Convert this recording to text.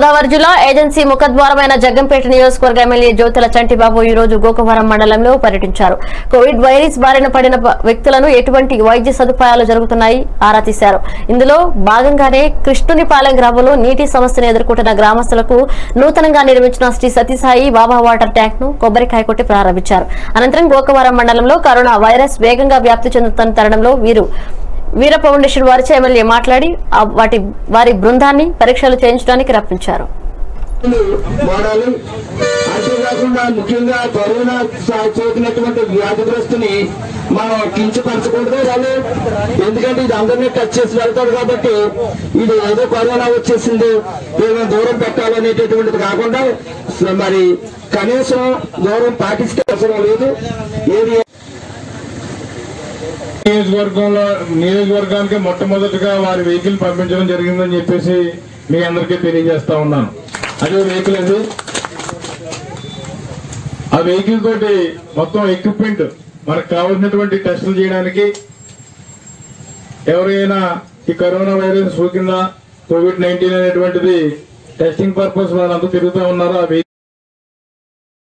గోదావరి జిల్లా ఏజెన్సీ ముఖద్వారమైన జగ్గంపేట నియోజకవర్గ ఎమ్మెల్యే జ్యోతుల చంటిబాబు ఈ రోజు గోకవరం మండలంలో పర్యటించారు కోవిడ్ వైరస్ బారిన పడిన ప- వ్యక్తులను ఎటువంటి వైద్య సదుపాయాలు జరుగుతున్నాయి ఆరా తీశారు ఇందులో భాగంగానే కృష్ణునిపాలెం గ్రామంలో నీటి సమస్యను ఎదుర్కొంటున్న గ్రామస్తులకు నూతనంగా నిర్మించిన శ్రీ సతీసాయి బాబా వాటర్ ట్యాంక్ ను కొబ్బరికాయ కొట్టి ప్రారంభించారు అనంతరం గోకవరం మండలంలో కరోనా వైరస్ వేగంగా వ్యాప్తి చెందుతున్న తరుణంలో వీరు వీర ఫౌండేషన్ వారిచే ఎమ్మెల్యే మాట్లాడి ఆ వాటి వారి బృందాన్ని పరీక్షలు చేయించడానికి రప్పించారు వాడాలి అంతేకాకుండా ముఖ్యంగా కరోనా సా- సోకినటువంటి వ్యాధిగ్రస్తుని మనం కించపరచకూడదు వాళ్ళు ఎందుకంటే ఇది అందరినీ టచ్ చేసి వెళ్తాడు కాబట్టి ఇది ఏదో కరోనా వచ్చేసింది వీళ్ళని దూరం పెట్టాలనేటటువంటిది కాకుండా స- మరి కనీసం దూరం పాటిస్తే అవసరం లేదు ఏది నియోజకవర్గంలో నియోజకవర్గానికి మొట్టమొదటిగా వారి వెహికల్ పంపించడం జరిగిందని చెప్పేసి మీ అందరికీ తెలియజేస్తా ఉన్నాను అదే వెహికల్ అది ఆ వెహికల్ తోటి మొత్తం ఎక్విప్మెంట్ మనకు కావాల్సినటువంటి టెస్టులు చేయడానికి ఎవరైనా ఈ కరోనా వైరస్ సోకిందా కోవిడ్ నైన్టీన్ అనేటువంటిది టెస్టింగ్ పర్పస్ వాళ్ళంతా తిరుగుతూ ఉన్నారు ఆ వెహికల్